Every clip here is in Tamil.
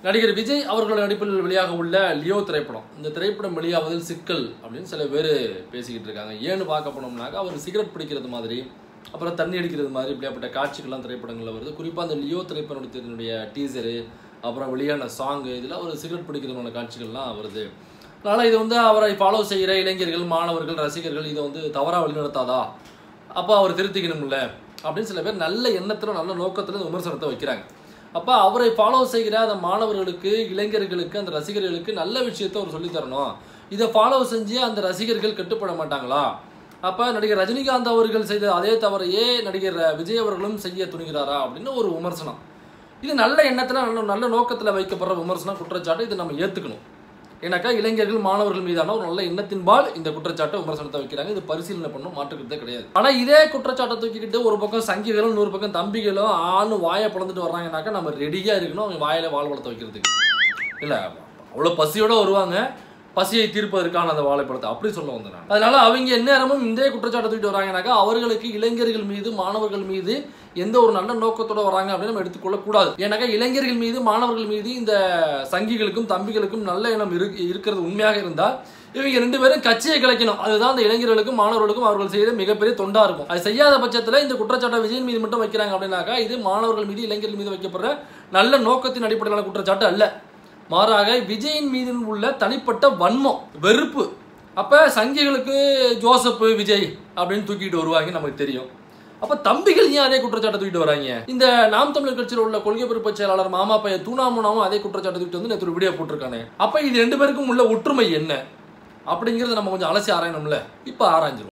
நடிகர் விஜய் அவர்களோட நடிப்பில் வெளியாக உள்ள லியோ திரைப்படம் இந்த திரைப்படம் வெளியாவதில் சிக்கல் அப்படின்னு சில பேர் பேசிக்கிட்டு இருக்காங்க ஏன்னு பார்க்க போனோம்னாக்கா அவர் சிகரெட் பிடிக்கிறது மாதிரி அப்புறம் தண்ணி அடிக்கிறது மாதிரி இப்படியாப்பட்ட காட்சிகள்லாம் திரைப்படங்களில் வருது குறிப்பாக அந்த லியோ திரைப்படத்தினுடைய டீசரு அப்புறம் வெளியான சாங்கு இதெல்லாம் ஒரு சிகரெட் பிடிக்கிறதுமான காட்சிகள்லாம் வருது அதனால் இது வந்து அவரை ஃபாலோ செய்கிற இளைஞர்கள் மாணவர்கள் ரசிகர்கள் இதை வந்து தவறாக வழிநடத்தாதா அப்போ அவர் திருத்திக்கணும்ல அப்படின்னு சில பேர் நல்ல எண்ணத்தில் நல்ல நோக்கத்தில் இந்த விமர்சனத்தை வைக்கிறாங்க அப்போ அவரை ஃபாலோ செய்கிற அந்த மாணவர்களுக்கு இளைஞர்களுக்கு அந்த ரசிகர்களுக்கு நல்ல விஷயத்தை அவர் சொல்லித் தரணும் இதை ஃபாலோ செஞ்சு அந்த ரசிகர்கள் கட்டுப்பட மாட்டாங்களா அப்போ நடிகர் ரஜினிகாந்த் அவர்கள் செய்த அதே தவறையே நடிகர் விஜய் அவர்களும் செய்ய துணிகிறாரா அப்படின்னு ஒரு விமர்சனம் இது நல்ல எண்ணத்தில் நல்ல நல்ல நோக்கத்தில் வைக்கப்படுற விமர்சனம் குற்றச்சாட்டு இதை நம்ம ஏற்றுக்கணும் ஏன்னாக்கா இளைஞர்கள் மாணவர்கள் மீதான ஒரு நல்ல எண்ணத்தின்பால் இந்த குற்றச்சாட்டை விமர்சனத்தை வைக்கிறாங்க இது பரிசீலனை பண்ணும் மாற்றுக்கிறதே கிடையாது ஆனா இதே குற்றச்சாட்டை தூக்கிக்கிட்டு ஒரு பக்கம் சங்கிகளும் நூறு பக்கம் தம்பிகளும் ஆணு வாயை பிளந்துட்டு வர்றாங்கனாக்கா நம்ம ரெடியா இருக்கணும் அவங்க வாயில வாழ் வளர்த்த வைக்கிறதுக்கு இல்ல அவ்வளவு பசியோட வருவாங்க பசியை தீர்ப்பதற்கான அந்த வாழைப்பழத்தை அப்படி சொல்ல வந்தேன் நான். அதனால அவங்க எந்நேரமும் இந்த குற்றச்சாட்டை தூக்கிட்டு வராங்கனாக்கா அவர்களுக்கு இளைஞர்கள் மீது மாணவர்கள் மீது எந்த ஒரு நல்ல நோக்கத்தோட வராங்க அப்படின்னு நம்ம எடுத்துக்கொள்ள கூடாது ஏன்னாக்கா இளைஞர்கள் மீது மாணவர்கள் மீது இந்த சங்கிகளுக்கும் தம்பிகளுக்கும் நல்ல எண்ணம் இரு இருக்கிறது உண்மையாக இருந்தால் இவங்க ரெண்டு பேரும் கட்சியை கிளைக்கணும் அதுதான் அந்த இளைஞர்களுக்கும் மாணவர்களுக்கும் அவர்கள் செய்யற மிகப்பெரிய தொண்டா இருக்கும் அது செய்யாத பட்சத்தில் இந்த குற்றச்சாட்டை விஜயின் மீது மட்டும் வைக்கிறாங்க அப்படின்னாக்கா இது மாணவர்கள் மீது இளைஞர்கள் மீது வைக்கப்படுற நல்ல நோக்கத்தின் அடிப்படையிலான குற்றச்சாட்டு அல்ல மாறாக விஜயின் மீது உள்ள தனிப்பட்ட வன்மம் வெறுப்பு அப்ப சங்கிகளுக்கு ஜோசப் விஜய் அப்படின்னு தூக்கிட்டு வருவாங்க நமக்கு தெரியும் அப்ப தம்பிகள் ஏன் அதே குற்றச்சாட்டை தூக்கிட்டு வராங்க இந்த நாம் தமிழர் கட்சியில் உள்ள கொள்கை பொறுப்பு செயலாளர் மாமா பையன் தூணாமுனாவும் அதே குற்றச்சாட்டை தூக்கிட்டு வந்து நேற்று ஒரு வீடியோ போட்டிருக்கானே அப்ப இது ரெண்டு பேருக்கும் உள்ள ஒற்றுமை என்ன அப்படிங்கறத நம்ம கொஞ்சம் அலசி ஆராயணும்ல இப்ப ஆராய்ஞ்சிரும்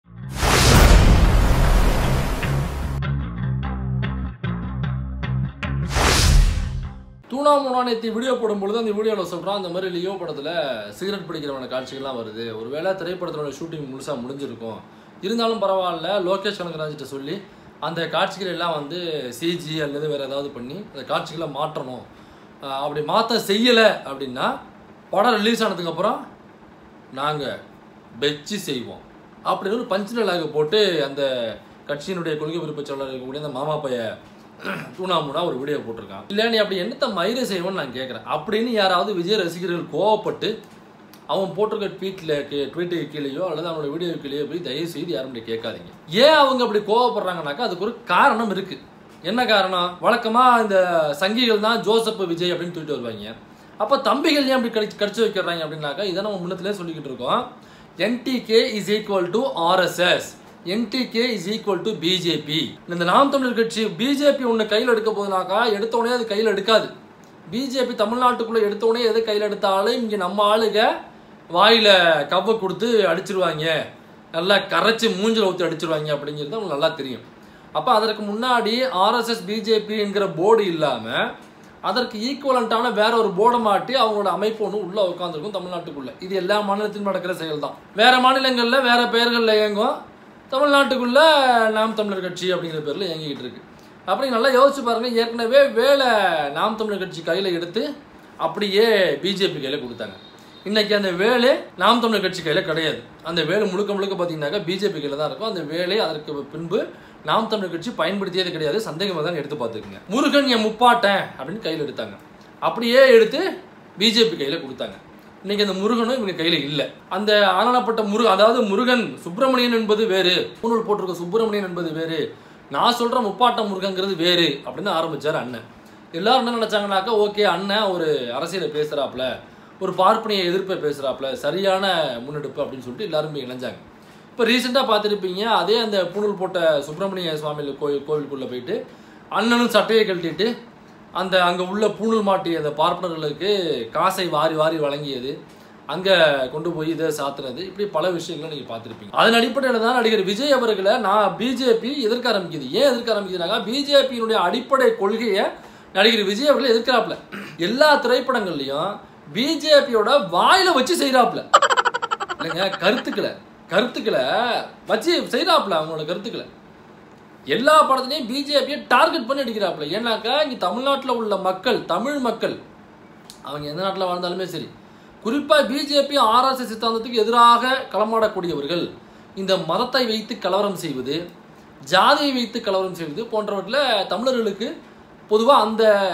தூணா மூணா நேற்று வீடியோ போடும்பொழுது அந்த வீடியோவில் சொல்கிறான் அந்த மாதிரி லியோ படத்தில் சிகரெட் பிடிக்கிறவன காட்சிகள்லாம் வருது ஒருவேளை திரைப்படத்தோட ஷூட்டிங் முழுசாக முடிஞ்சிருக்கும் இருந்தாலும் பரவாயில்ல லோகேஷ் கனகராஜ்கிட்ட சொல்லி அந்த காட்சிகள் எல்லாம் வந்து சிஜி அல்லது வேறு ஏதாவது பண்ணி அந்த காட்சிகளை மாற்றணும் ஆஹ் அப்படி மாற்ற செய்யலை அப்படின்னா படம் ரிலீஸ் ஆனதுக்கப்புறம் நாங்கள் வெச்சு செய்வோம் அப்படின்னு ஒரு பஞ்ச் டயலாக போட்டு அந்த கட்சியினுடைய கொள்கை விருப்ப செயலாளர் இருக்கக்கூடிய அந்த மாமா பைய தூணாமுனா ஒரு வீடியோ போட்டிருக்கான் இல்லை நீ அப்படி என்னத்த மயிரை செய்வோன்னு நான் கேட்குறேன் அப்படின்னு யாராவது விஜய் ரசிகர்கள் கோவப்பட்டு அவன் போட்டிருக்க ட்வீட்டில் ட்வீட்டுக்கு கீழேயோ அல்லது அவனோட வீடியோ கீழேயோ போய் தயவு செய்து யாரும் இப்படி கேட்காதீங்க ஏன் அவங்க அப்படி கோவப்படுறாங்கனாக்கா அதுக்கு ஒரு காரணம் இருக்கு என்ன காரணம் வழக்கமா இந்த சங்கிகள் தான் ஜோசப் விஜய் அப்படின்னு தூக்கிட்டு வருவாங்க அப்போ தம்பிகள் ஏன் அப்படி கடிச்சு கடிச்சு வைக்கிறாங்க அப்படின்னாக்கா இதை நம்ம முன்னத்திலே சொல்லிக்கிட்டு இருக்கோம் NTK is equal to RSS NTK is equal to BJP இந்த நாம் தமிழர் கட்சி பிஜேபி ஒன்று கையில் எடுக்க போதுனாக்கா எடுத்த உடனே அது கையில் எடுக்காது பிஜேபி தமிழ்நாட்டுக்குள்ளே எடுத்த உடனே எது கையில் எடுத்தாலும் இங்கே நம்ம ஆளுங்க வாயில கவ்வை கொடுத்து அடிச்சிருவாங்க நல்லா கரைச்சி மூஞ்சில் ஊற்றி அடிச்சிருவாங்க அப்படிங்கிறது அவங்களுக்கு நல்லா தெரியும் அப்போ அதற்கு முன்னாடி ஆர்எஸ்எஸ் பிஜேபி என்கிற போர்டு இல்லாமல் அதற்கு ஈக்குவலண்ட்டான வேற ஒரு போர்டை மாட்டி அவங்களோட அமைப்பு ஒன்று உள்ள உட்காந்துருக்கும் தமிழ்நாட்டுக்குள்ள இது எல்லா மாநிலத்திலும் நடக்கிற செயல் தான் வேற மாநிலங்களில் வேற பெயர்களில் இயங்கும் தமிழ்நாட்டுக்குள்ள நாம் தமிழர் கட்சி அப்படிங்கிற பேர்ல இயங்கிக்கிட்டு இருக்கு அப்படி நல்லா யோசிச்சு பாருங்க ஏற்கனவே வேலை நாம் தமிழர் கட்சி கையில் எடுத்து அப்படியே பிஜேபி கையில் கொடுத்தாங்க இன்னைக்கு அந்த வேலை நாம் தமிழர் கட்சி கையில் கிடையாது அந்த வேலை முழுக்க முழுக்க பார்த்தீங்கன்னாக்கா பிஜேபி கையில் தான் இருக்கும் அந்த வேலை அதற்கு பின்பு நாம் தமிழர் கட்சி பயன்படுத்தியது கிடையாது சந்தேகமாக தான் எடுத்து பார்த்துக்குங்க முருகன் என் முப்பாட்டேன் அப்படின்னு கையில் எடுத்தாங்க அப்படியே எடுத்து பிஜேபி கையில் கொடுத்தாங்க இன்னைக்கு அந்த முருகனும் இவங்க கையில் இல்லை அந்த ஆனப்பட்ட முரு அதாவது முருகன் சுப்பிரமணியன் என்பது வேறு பூணூல் போட்டிருக்க சுப்பிரமணியன் என்பது வேறு நான் சொல்ற முப்பாட்டம் முருகங்கிறது வேறு அப்படின்னு ஆரம்பிச்சார் அண்ணன் எல்லாரும் என்ன நினைச்சாங்கனாக்கா ஓகே அண்ணன் ஒரு அரசியலை பேசுறாப்புல ஒரு பார்ப்பனிய எதிர்ப்பை பேசுறாப்புல சரியான முன்னெடுப்பு அப்படின்னு சொல்லிட்டு எல்லாரும் போய் இணைஞ்சாங்க இப்போ ரீசெண்டாக பார்த்துருப்பீங்க அதே அந்த பூணூல் போட்ட சுப்பிரமணிய சுவாமி கோயில் கோவிலுக்குள்ளே போயிட்டு அண்ணனும் சட்டையை கழட்டிட்டு அந்த அங்கே உள்ள பூணூல் மாட்டிய அந்த பார்ப்பனர்களுக்கு காசை வாரி வாரி வழங்கியது அங்கே கொண்டு போய் இதை சாத்துனது இப்படி பல விஷயங்களை நீங்கள் பார்த்துருப்பீங்க அதன் அடிப்படையில் தான் நடிகர் விஜய் அவர்களை நான் பிஜேபி எதிர்க்க ஆரம்பிக்குது ஏன் எதிர்க்க ஆரம்பிக்குதுனாக்கா பிஜேபியினுடைய அடிப்படை கொள்கையை நடிகர் விஜய் அவர்கள் எதிர்க்கிறாப்புல எல்லா திரைப்படங்கள்லையும் பிஜேபியோட வாயில வச்சு செய்கிறாப்புல இல்லைங்க கருத்துக்களை கருத்துக்களை வச்சு செய்கிறாப்புல அவங்களோட கருத்துக்களை எல்லா படத்துலையும் பிஜேபியை டார்கெட் பண்ணி அடிக்கிறாப்புல ஏன்னாக்கா இங்கே தமிழ்நாட்டில் உள்ள மக்கள் தமிழ் மக்கள் அவங்க எந்த நாட்டில் வாழ்ந்தாலுமே சரி குறிப்பாக பிஜேபி ஆர்எஸ்எஸ் சித்தாந்தத்துக்கு எதிராக களமாடக்கூடியவர்கள் இந்த மதத்தை வைத்து கலவரம் செய்வது ஜாதியை வைத்து கலவரம் செய்வது போன்றவற்றில் தமிழர்களுக்கு பொதுவாக அந்த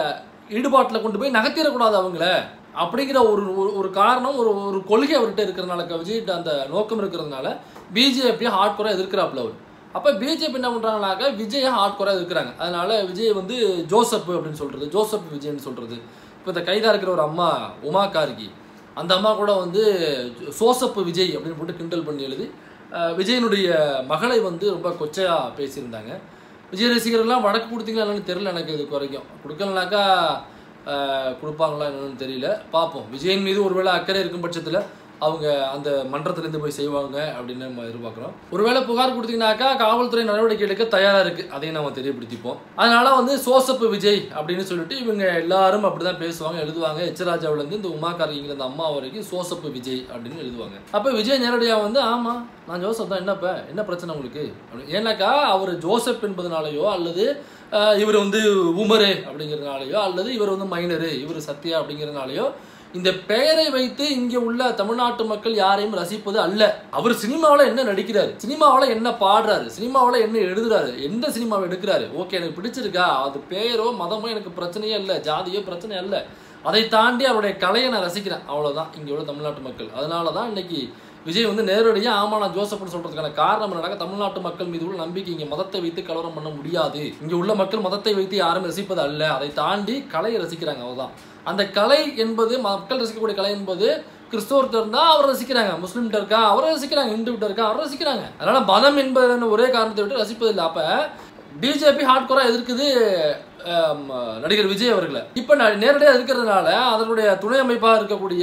ஈடுபாட்டில் கொண்டு போய் நகர்த்திடக்கூடாது அவங்கள அப்படிங்கிற ஒரு ஒரு- ஒரு காரணம் ஒரு ஒரு கொள்கை அவர்கிட்ட இருக்கிறதுனால க- விஜய்கிட்ட அந்த நோக்கம் இருக்கிறதுனால பிஜேபி ஹார்ட் கோராக எதிர்க்கிறாப்புல அவர் அப்போ பிஜேபி என்ன பண்ணுறாங்கனாக்கா விஜயை ஹார்ட் கோராக எதிர்க்கிறாங்க அதனால விஜய் வந்து ஜோசப் அப்படின்னு சொல்கிறது ஜோசப் விஜய்னு சொல்கிறது இப்போ இந்த கைதா இருக்கிற ஒரு அம்மா உமா கார்கி அந்த அம்மா கூட வந்து சோசப் விஜய் அப்படின்னு போட்டு கிண்டல் பண்ணி எழுதி அஹ், விஜயனுடைய மகளை வந்து ரொம்ப கொச்சையாக பேசியிருந்தாங்க விஜய் ரசிகர்கள்லாம் வடக்கு கொடுத்தீங்களா என்னன்னு தெரியல எனக்கு இது வரைக்கும் கொடுக்கலனாக்கா அஹ், கொடுப்பாங்களா என்னன்னு தெரியல பார்ப்போம் விஜயின் மீது ஒருவேளை அக்கறை இருக்கும் பட்சத்தில் அவங்க அந்த மன்றத்திலேருந்து போய் செய்வாங்க அப்படின்னு நம்ம எதிர்பார்க்குறோம் ஒருவேளை புகார் கொடுத்தீங்கன்னாக்கா காவல்துறை நடவடிக்கை எடுக்க தயாராக இருக்குது அதையும் நம்ம தெரியப்படுத்திப்போம் அதனால வந்து சோசப்பு விஜய் அப்படின்னு சொல்லிட்டு இவங்க எல்லாரும் அப்படி தான் பேசுவாங்க எழுதுவாங்க எச்சராஜாவிலேருந்து இந்த உமா கார்கிங்கிற அந்த அம்மா வரைக்கும் சோசப்பு விஜய் அப்படின்னு எழுதுவாங்க அப்போ விஜய் நேரடியாக வந்து ஆமாம் நான் ஜோசப் தான் என்னப்ப என்ன பிரச்சனை உங்களுக்கு அப்படி ஏன்னாக்கா அவர் ஜோசப் என்பதனாலயோ அல்லது அஹ், இவர் வந்து உமரு அப்படிங்கிறதுனாலயோ அல்லது இவர் வந்து மைனரு இவர் சத்யா அப்படிங்கிறதுனாலயோ இந்த பெயரை வைத்து இங்கே உள்ள தமிழ்நாட்டு மக்கள் யாரையும் ரசிப்பது அல்ல அவர் சினிமாவில் என்ன நடிக்கிறாரு சினிமாவில் என்ன பாடுறாரு சினிமாவில் என்ன எழுதுறாரு எந்த சினிமாவை எடுக்கிறாரு ஓகே எனக்கு பிடிச்சிருக்கா அது பெயரோ மதமோ எனக்கு பிரச்சனையே இல்லை ஜாதியோ பிரச்சனை அல்ல அதை தாண்டி அவருடைய கலையை நான் ரசிக்கிறேன் அவ்வளவுதான் இங்கே உள்ள தமிழ்நாட்டு மக்கள் அதனால தான் இன்னைக்கு விஜய் வந்து நேரடியாக ஆமா நான் ஜோசப்னு சொல்றதுக்கான காரணம் என்னன்னா தமிழ்நாட்டு மக்கள் மீது உள்ள நம்பிக்கை இங்கே மதத்தை வைத்து கலவரம் பண்ண முடியாது இங்கே உள்ள மக்கள் மதத்தை வைத்து யாரும் ரசிப்பது அல்ல அதை தாண்டி கலையை ரசிக்கிறாங்க அவதான் அந்த கலை என்பது மக்கள் ரசிக்கக்கூடிய கலை என்பது கிறிஸ்தவர்கிட்ட இருந்தா அவர் ரசிக்கிறாங்க முஸ்லீம்கிட்ட இருக்கா அவரை ரசிக்கிறாங்க இந்துகிட்ட இருக்கா அவரை ரசிக்கிறாங்க அதனால மதம் என்பது ஒரே காரணத்தை விட்டு ரசிப்பதில்லை அப்ப பிஜேபி ஹார்ட் கோரா எதிர்க்குது ஆம், நடிகர் விஜய் அவர்களை இப்போ நேரடியாக இருக்கிறதுனால அதனுடைய துணை அமைப்பாக இருக்கக்கூடிய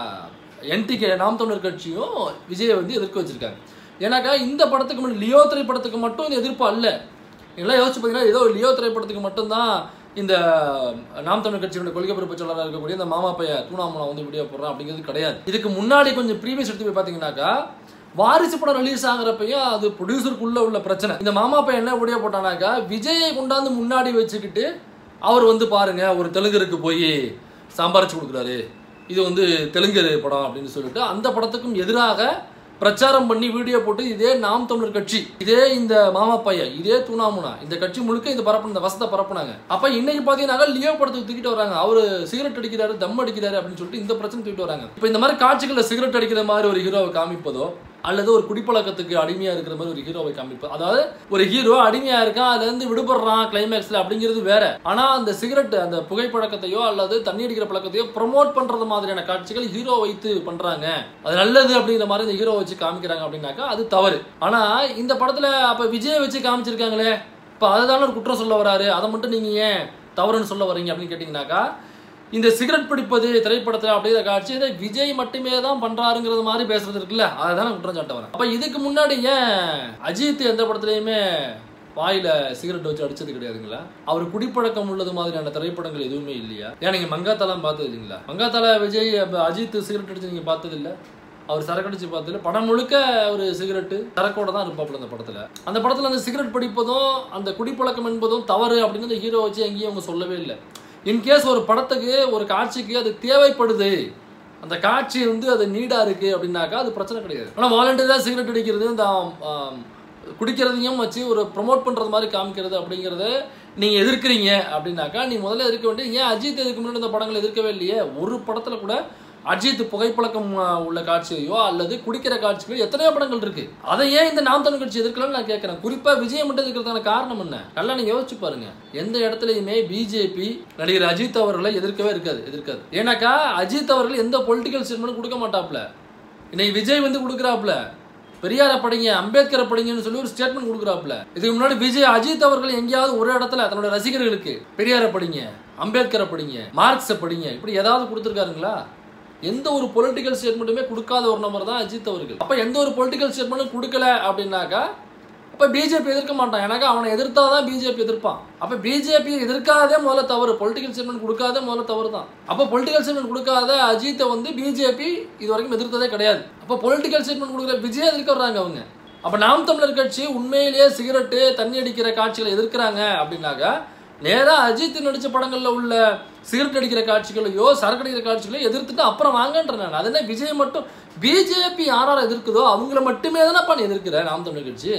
என்டிகே நாம் தமிழர் கட்சியும் விஜயை வந்து எதிர்க்க வச்சிருக்காங்க ஏன்னாக்கா இந்த படத்துக்கு மட்டும் லியோ திரைப்படத்துக்கு மட்டும் இந்த எதிர்ப்பு அல்ல எல்லாம் யோசிச்சு பார்த்தீங்கன்னா ஏதோ லியோ திரைப்படத்துக்கு மட்டும்தான் இந்த நாம் தமிழர் கட்சியோட கொள்கை பொறுப்பு செயலாளராக இருக்கக்கூடிய இந்த மாமா பைய தூணாமலா வந்து வீடியோ போடுறான் அப்படிங்கிறது கிடையாது இதுக்கு முன்னாடி கொஞ்சம் ப்ரீவியஸ் எடுத்து போய் பார்த்தீங்கன்னாக்கா வாரிசு படம் ரிலீஸ் ஆகுறப்பையும் அது ப்ரொடியூசருக்குள்ள உள்ள பிரச்சனை இந்த மாமா பையன் என்ன வீடியோ போட்டானாக்கா விஜயை கொண்டாந்து முன்னாடி வச்சுக்கிட்டு அவர் வந்து பாருங்க ஒரு தெலுங்கருக்கு போய் சம்பாரிச்சு கொடுக்குறாரு இது வந்து தெலுங்கு படம் அப்படின்னு சொல்லிட்டு அந்த படத்துக்கும் எதிராக பிரச்சாரம் பண்ணி வீடியோ போட்டு இதே நாம் தமிழர் கட்சி இதே இந்த மாமா பையன் இதே தூணாமுனா இந்த கட்சி முழுக்க இந்த பரப்பு இந்த வசத்தை பரப்புனாங்க அப்ப இன்னைக்கு பாத்தீங்கன்னா லியோ படத்துக்கு தூக்கிட்டு வராங்க அவரு சிகரெட் அடிக்கிறாரு தம் அடிக்கிறாரு அப்படின்னு சொல்லிட்டு இந்த பிரச்சனை தூக்கிட்டு வராங்க இப்ப இந்த மாதிரி காட்சிகள்ல சிகரெட் அடிக்கிற மாதிரி ஒரு ஹீரோவை காமிப்பதோ அல்லது ஒரு குடிப்பழக்கத்துக்கு அடிமையா இருக்கிற மாதிரி ஒரு ஹீரோவை காமிப்பது அதாவது ஒரு ஹீரோ அடிமையா இருக்கான் அதுல இருந்து விடுபடுறான் கிளைமேக்ஸ்ல அப்படிங்கிறது வேற ஆனா அந்த சிகரெட் அந்த புகைப்பழக்கத்தையோ அல்லது தண்ணி அடிக்கிற பழக்கத்தையோ ப்ரொமோட் பண்றது மாதிரியான காட்சிகள் ஹீரோ வைத்து பண்றாங்க அது நல்லது அப்படிங்கிற மாதிரி இந்த ஹீரோ வச்சு காமிக்கிறாங்க அப்படின்னாக்கா அது தவறு ஆனா இந்த படத்துல அப்ப விஜய் வச்சு காமிச்சிருக்காங்களே இப்ப அதுதானே ஒரு குற்றம் சொல்ல வராரு அதை மட்டும் நீங்க ஏன் தவறுன்னு சொல்ல வரீங்க அப்படின்னு கேட்டீங்கன்னாக்கா இந்த சிகரெட் பிடிப்பது திரைப்படத்தில் அப்படிங்கிற காட்சி இதை விஜய் மட்டுமே தான் பண்றாருங்கிறது மாதிரி பேசுறது இருக்குல்ல அதுதான் குற்றம் சாட்ட வரேன் அப்ப இதுக்கு முன்னாடி ஏன் அஜித் எந்த படத்துலயுமே வாயில சிகரெட் வச்சு அடிச்சது கிடையாதுங்களா அவர் குடிப்பழக்கம் உள்ளது மாதிரியான திரைப்படங்கள் எதுவுமே இல்லையா ஏன் நீங்க மங்காத்தாலாம் பார்த்தது இல்லைங்களா மங்காத்தால விஜய் அப்ப அஜித் சிகரெட் அடிச்சு நீங்க பார்த்தது இல்ல அவர் சரக்கு அடிச்சு பார்த்ததுல படம் முழுக்க ஒரு சிகரெட்டு சரக்கோட தான் இருப்பாப்புல அந்த படத்துல அந்த படத்துல அந்த சிகரெட் பிடிப்பதும் அந்த குடிப்பழக்கம் என்பதும் தவறு அப்படின்னு அந்த ஹீரோ வச்சு எங்கேயும் அவங்க சொல்லவே இல்லை இன்கேஸ் ஒரு படத்துக்கு ஒரு காட்சிக்கு அது தேவைப்படுது அந்த காட்சி வந்து அது நீடா இருக்கு அப்படின்னாக்கா அது பிரச்சனை கிடையாது ஆனால் வாலண்டியராக சிகரெட் அடிக்கிறது இந்த ஆம், குடிக்கிறதையும் வச்சு ஒரு ப்ரொமோட் பண்றது மாதிரி காமிக்கிறது அப்படிங்கறத நீங்க எதிர்க்கிறீங்க அப்படின்னாக்கா நீ முதல்ல எதிர்க்க வேண்டிய ஏன் அஜித் எதுக்கு முன்னாடி இந்த படங்களை எதிர்க்கவே இல்லையே ஒரு படத்துல கூட அஜித் புகைப்பழக்கம் ஆ, உள்ள காட்சியோ அல்லது குடிக்கிற காட்சிகளோ எத்தனையோ படங்கள் இருக்கு அதை ஏன் இந்த நாம் தமிழ் கட்சி எதிர்க்கலன்னு நான் கேட்கறேன் குறிப்பா விஜய் மட்டும் எதிர்க்கிறதுக்கான காரணம் என்ன நல்லா நீங்க யோசிச்சு பாருங்க எந்த இடத்துலயுமே பிஜேபி நடிகர் அஜித் அவர்களை எதிர்க்கவே இருக்காது எதிர்க்காது ஏன்னாக்கா அஜித் அவர்கள் எந்த பொலிட்டிக்கல் ஸ்டேட்மெண்ட் கொடுக்க மாட்டாப்ல இன்னைக்கு விஜய் வந்து கொடுக்குறாப்ல பெரியார படிங்க அம்பேத்கரை படிங்கன்னு சொல்லி ஒரு ஸ்டேட்மெண்ட் கொடுக்குறாப்ல இதுக்கு முன்னாடி விஜய் அஜித் அவர்கள் எங்கேயாவது ஒரு இடத்துல தன்னோட ரசிகர்களுக்கு பெரியார படிங்க அம்பேத்கரை படிங்க மார்க்ஸை படிங்க இப்படி ஏதாவது கொடுத்துருக்காருங்களா எந்த ஒரு பொலிட்டிக்கல் ஸ்டேட்மெண்ட்டுமே கொடுக்காத ஒரு நபர் தான் அஜித் அவர்கள் அப்ப எந்த ஒரு பொலிட்டிக்கல் ஸ்டேட்மெண்ட்டும் கொடுக்கல அப்படின்னாக்கா அப்ப பிஜேபி எதிர்க்க மாட்டான் எனக்கு அவனை எதிர்த்தாதான் பிஜேபி எதிர்ப்பான் அப்ப பிஜேபி எதிர்க்காதே முதல்ல தவறு பொலிட்டிக்கல் ஸ்டேட்மெண்ட் கொடுக்காதே முதல்ல தவறு தான் அப்ப பொலிட்டிக்கல் ஸ்டேட்மெண்ட் கொடுக்காத அஜித்தை வந்து பிஜேபி இது வரைக்கும் எதிர்த்ததே கிடையாது அப்ப பொலிட்டிக்கல் ஸ்டேட்மெண்ட் கொடுக்குற விஜய் எதிர்க்க வர்றாங்க அவங்க அப்ப நாம் தமிழர் கட்சி உண்மையிலேயே சிகரெட்டு தண்ணி அடிக்கிற காட்சிகளை எதிர்க்கிறாங்க அப்படின்னாக்கா நேரா அஜித் நடிச்ச படங்கள்ல உள்ள சிகரெட் அடிக்கிற காட்சிகளையோ சரக்கு அடிக்கிற காட்சிகளையோ எதிர்த்துட்டு அப்புறம் வாங்கன்றேன் நான் அது என்ன விஜய் மட்டும் பிஜேபி யார் யார் எதிர்க்குதோ அவங்கள மட்டுமே தானேப்பா நீ எதிர்க்கிற நாம் தமிழர் கட்சி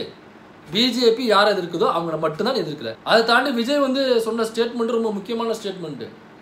பிஜேபி யார் எதிர்க்குதோ அவங்கள மட்டும்தான் எதிர்க்கிற அதை தாண்டி விஜய் வந்து சொன்ன ஸ்டேட்மெண்ட் ரொம்ப முக்கியமான ஸ்டேட்மெண்ட்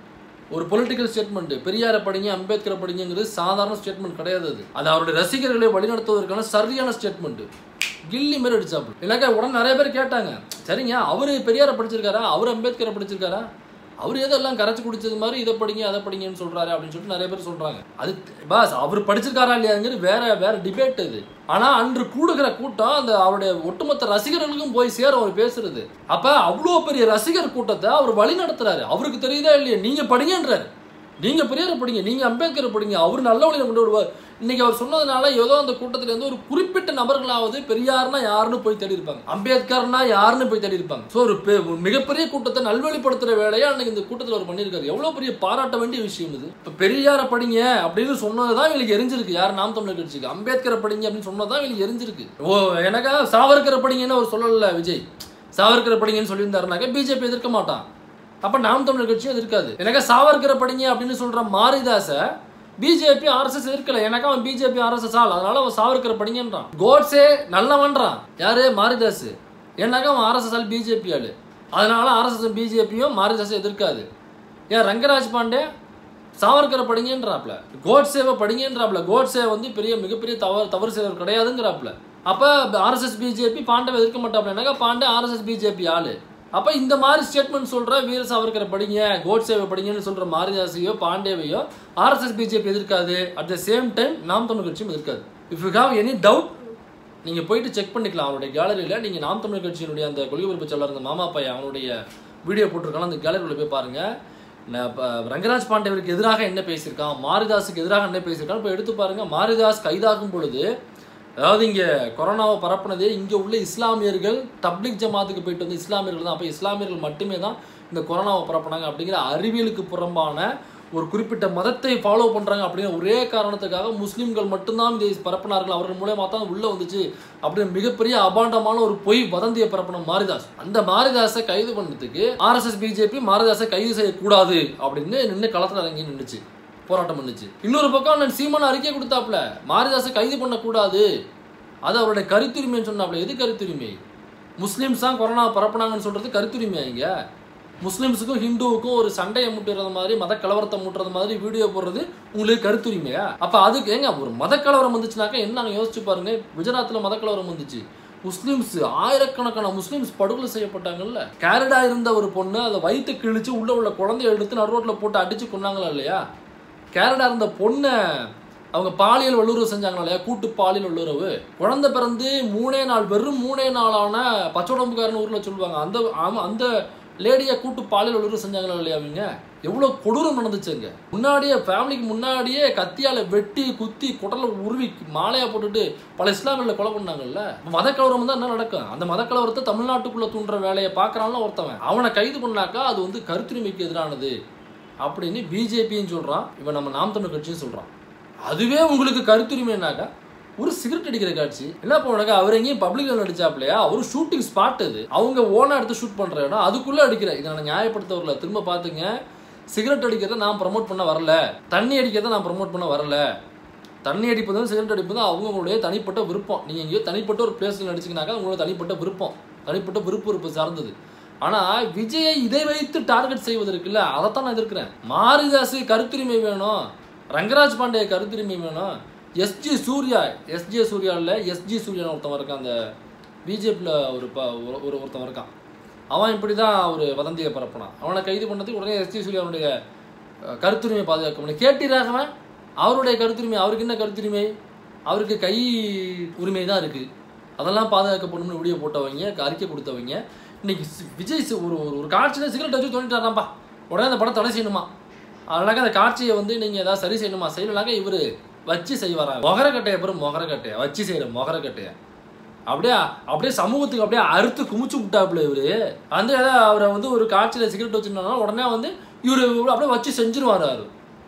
ஒரு பொலிட்டிக்கல் ஸ்டேட்மெண்ட் பெரியாரை படிங்க அம்பேத்கரை படிங்கிறது சாதாரண ஸ்டேட்மெண்ட் கிடையாது அது அது அவருடைய ரசிகர்களை வழிநடத்துவதற்கான சரியான ஸ்டேட்மெண்ட் கில்லி மாதிரி அடிச்சாப்பு எனக்கு உடனே நிறைய பேர் கேட்டாங்க சரிங்க அவரு பெரியாரை படிச்சிருக்காரா அவர் அம்பேத்கரை படிச்சிருக்காரா அவர் ஏதோ எல்லாம் கரைச்சு குடிச்சது மாதிரி இதை படிங்க அதை படிங்கன்னு சொல்றாரு அப்படின்னு சொல்லிட்டு நிறைய பேர் சொல்றாங்க அது பாஸ் அவர் படிச்சிருக்காரா இல்லையாங்கிறது வேற வேற டிபேட் இது ஆனா அன்று கூடுகிற கூட்டம் அந்த அவருடைய ஒட்டுமொத்த ரசிகர்களுக்கும் போய் சேர அவர் பேசுறது அப்ப அவ்வளோ பெரிய ரசிகர் கூட்டத்தை அவர் வழி நடத்துறாரு அவருக்கு தெரியுதா இல்லையா நீங்க படிங்கன்றாரு நீங்க பெரியாரை படிங்க நீங்க அம்பேத்கரை படிங்க அவர் நல்ல வழியில கொண்டு விடுவார் இன்னைக்கு அவர் சொன்னதுனால ஏதோ அந்த கூட்டத்துல இருந்து ஒரு குறிப்பிட்ட நபர்களாவது பெரியார்னா யாருன்னு போய் தேடி இருப்பாங்க அம்பேத்கர்னா யாருன்னு போய் தேடி இருப்பாங்க ஸோ ஒரு பெ- ஒரு மிகப்பெரிய கூட்டத்தை நல்வழிப்படுத்துற வேலையை அன்னைக்கு இந்த கூட்டத்தில் அவர் பண்ணியிருக்காரு எவ்வளவு பெரிய பாராட்ட வேண்டிய விஷயம் இது இப்ப பெரியாரை படிங்க அப்படின்னு சொன்னதுதான் இவங்களுக்கு எரிஞ்சிருக்கு யார் நாம் தமிழர் கட்சிக்கு அம்பேத்கரை படிங்க அப்படின்னு சொன்னதுதான் இவங்களுக்கு எரிஞ்சிருக்கு ஓ எனக்கா சாவர்கரை படிங்கன்னு அவர் சொல்லல விஜய் சாவர்கரை படிங்கன்னு சொல்லியிருந்தாருனாக்க பிஜேபி எதிர்க்க மாட்டான் அப்ப நாம் தமிழர் கட்சியும் எதிர்க்காது எனக்கு சாவர்கரை படிங்க அப்படின்னு சொல்ற மாரிதாச பிஜேபி ஆர்எஸ்எஸ் எதிர்க்கல எனக்கு அவன் பிஜேபி ஆர்எஸ்எஸ் ஆள் அதனால அவன் சாவர்கரை படிங்கன்றான் கோட்ஸே நல்லவன்றான் யாரு மாரிதாஸ் ஏன்னாக்கா அவன் ஆர்எஸ்எஸ் ஆள் பிஜேபி ஆளு அதனால ஆர்எஸ்எஸ் பிஜேபியும் மாரிதாஸ் எதிர்க்காது ஏன் ரங்கராஜ் பாண்டே சாவர்கரை படிங்கன்றாப்ல கோட்ஸேவை படிங்கன்றாப்ல கோட்ஸே வந்து பெரிய மிகப்பெரிய தவறு தவறு செய்தவர் கிடையாதுங்கிறாப்ல அப்ப ஆர்எஸ்எஸ் பிஜேபி பாண்டவை எதிர்க்க மாட்டாப்லனாக்கா பாண்டே ஆர்எஸ்எஸ் பிஜேபி ஆளு அப்ப இந்த மாதிரி ஸ்டேட்மெண்ட் சொல்ற வீர சாவர்கரை படிங்க கோட்ஸேவை படிங்கன்னு சொல்ற மாரிதாசையோ பாண்டேவையோ ஆர்எஸ்எஸ் பிஜேபி எதிர்க்காது at the same time Naam Tamil கட்சியும் எதிர்க்காது if you have any doubt நீங்க போயிட்டு செக் பண்ணிக்கலாம் அவருடைய கேலரியில நீங்க நாம் தமிழ் கட்சியினுடைய அந்த கொள்கை பொறுப்பு செயலாளர் இந்த மாமா பையன் அவனுடைய வீடியோ போட்டிருக்காங்க அந்த கேலரியில் போய் பாருங்க நான் இப்ப ரங்கராஜ் பாண்டேவருக்கு எதிராக என்ன பேசியிருக்கான் மாரிதாஸுக்கு எதிராக என்ன பேசியிருக்கான் இப்போ எடுத்து பாருங்க மாரிதாஸ் கைதாகும் பொழுது அதாவது இங்க கொரோனாவை பரப்புனதே இங்க உள்ள இஸ்லாமியர்கள் தப்லிக் ஜமாத்துக்கு போயிட்டு வந்து இஸ்லாமியர்கள் தான் அப்போ இஸ்லாமியர்கள் மட்டுமே தான் இந்த கொரோனாவை பரப்புனாங்க அப்படிங்கிற அறிவியலுக்கு புறம்பான ஒரு குறிப்பிட்ட மதத்தை ஃபாலோ பண்றாங்க அப்படிங்கிற ஒரே காரணத்துக்காக முஸ்லிம்கள் மட்டும்தான் இதை பரப்பினார்கள் அவர்கள் மூலயமா தான் உள்ள வந்துச்சு அப்படின்னு மிகப்பெரிய அபாண்டமான ஒரு பொய் வதந்தியை பரப்பின மாரிதாஸ் அந்த மாரிதாஸை கைது பண்ணதுக்கு ஆர்எஸ்எஸ் பிஜேபி மாரிதாஸை கைது செய்யக்கூடாது அப்படின்னு நின்று களத்துல இறங்கி நின்றுச்சு போராட்டம் பண்ணுச்சு இன்னொரு பக்கம் நான் சீமான் அறிக்கை கொடுத்தாப்புல மாரிதாஸை கைது பண்ணக்கூடாது அது அவருடைய கருத்துரிமைன்னு சொன்னாப்புல எது கருத்துரிமை முஸ்லிம்ஸ் தான் கொரோனா பரப்புனாங்கன்னு சொல்றது கருத்துரிமையா இங்க முஸ்லிம்ஸுக்கும் ஹிந்துவுக்கும் ஒரு சண்டையை முட்டுறது மாதிரி மத கலவரத்தை முட்டுறது மாதிரி வீடியோ போடுறது உங்களுக்கு கருத்துரிமையா அப்ப அதுக்கு ஏங்க ஒரு மத கலவரம் வந்துச்சுனாக்கா என்ன யோசிச்சு பாருங்க குஜராத்ல மத கலவரம் வந்துச்சு முஸ்லிம்ஸ் ஆயிரக்கணக்கான முஸ்லிம்ஸ் படுகொலை செய்யப்பட்டாங்கல்ல கேரடா இருந்த ஒரு பொண்ணு அதை வயிற்று கிழிச்சு உள்ள உள்ள குழந்தைய எடுத்து நடு ரோட்ல போட்டு அடிச்சு கொன்னாங்களா இல்லையா கேரடா இருந்த பொண்ணை அவங்க பாலியல் வல்லுறவு செஞ்சாங்களா இல்லையா கூட்டு பாலியல் வல்லுறவு குழந்தை பிறந்து மூணே நாள் வெறும் மூணே நாளான பச்சோடம்புக்காரன் ஊர்ல சொல்லுவாங்க அந்த ஆமா, அந்த லேடியை கூட்டு பாலியல் வல்லுறவு செஞ்சாங்களா இல்லையா அவங்க எவ்வளோ கொடூரம் நடந்துச்சுங்க முன்னாடியே ஃபேமிலிக்கு முன்னாடியே கத்தியால வெட்டி குத்தி குடலை உருவி மாலையா போட்டுட்டு பல இஸ்லாமியில் கொலை பண்ணாங்கல்ல மத கலவரம் தான் என்ன நடக்கும் அந்த மத கலவரத்தை தமிழ்நாட்டுக்குள்ள தூண்டுற வேலையை பார்க்கறான்ல ஒருத்தவன் அவனை கைது பண்ணாக்கா அது வந்து கருத்துரிமைக்கு எதிரானது அப்படின்னு பிஜேபியும் சொல்றான் இவன் நம்ம நாம் தமிழ் கட்சியும் சொல்றான் அதுவே உங்களுக்கு கருத்துரிமைனாக்கா ஒரு சிகரெட் அடிக்கிற காட்சி என்ன பண்ணுவாங்க அவர் எங்கேயும் பப்ளிக்ல நடிச்சாப்லையா ஒரு ஷூட்டிங் ஸ்பாட் அது அவங்க ஓனா எடுத்து ஷூட் பண்ற இடம் அதுக்குள்ள அடிக்கிற இதை நான் நியாயப்படுத்த வரல திரும்ப பாத்துங்க சிகரெட் அடிக்கிறத நான் ப்ரமோட் பண்ண வரல தண்ணி அடிக்கிறத நான் ப்ரமோட் பண்ண வரல தண்ணி அடிப்பதும் சிகரெட் அடிப்பதும் அவங்களுடைய தனிப்பட்ட விருப்பம் நீங்க எங்கேயோ தனிப்பட்ட ஒரு பிளேஸ்ல நடிச்சீங்கன்னாக்கா உங்களோட தனிப்பட்ட விருப்பம் தனிப்பட்ட விருப்ப விருப்பம் சார்ந்தது ஆனா விஜயை இதை வைத்து டார்கெட் செய்வதற்குல்ல அதைத்தான் நான் எதிர்க்கிறேன் மாரிதாஸ் கருத்துரிமை வேணும் ரங்கராஜ் பாண்டே கருத்துரிமை வேணும் எஸ்ஜி சூர்யா எஸ்ஜே சூர்யா இல்ல எஸ்ஜி சூர்யான்னு ஒருத்தவன் இருக்கான் அந்த பிஜேபியில் ஒரு ப ஒரு ஒரு- ஒருத்தன் இருக்கான் அவன் இப்படி தான் ஒரு வதந்தியை பரப்பினான் அவனை கைது பண்ணதுக்கு உடனே எஸ்ஜி சூர்யாவுடைய அஹ், கருத்துரிமை பாதுகாக்க முடியும் கேட்டி ராகவன் அவருடைய கருத்துரிமை அவருக்கு என்ன கருத்துரிமை அவருக்கு கை உரிமை தான் இருக்கு அதெல்லாம் பாதுகாக்கப்படணும்னு வீடியோ போட்டவங்க அறிக்கை கொடுத்தவங்க இன்னைக்கு சி- விஜய் சி- ஒரு ஒரு ஒரு காட்சியில் சிகரெட் வச்சு தோண்டிட்டாராம்பா உடனே அந்த படம் தடை செய்யணுமா அதனால அந்த காட்சியை வந்து நீங்கள் ஏதாவது சரி செய்யணுமா செய்யலனாக்க இவர் வச்சு செய்வாரா மொகரக்கட்டையை அப்புறம் மொகரக்கட்டையை வச்சு செய்கிற மொகரக்கட்டையை அப்படியே அப்படியே சமூகத்துக்கு அப்படியே அறுத்து குமிச்சு விட்டாப்புல இவரு வந்து ஏதாவது அவரை வந்து ஒரு காட்சியில் சிகரெட் வச்சுருந்தோம்னா உடனே வந்து இவரு அப்படியே வச்சு செஞ்சிருவாரு அவரு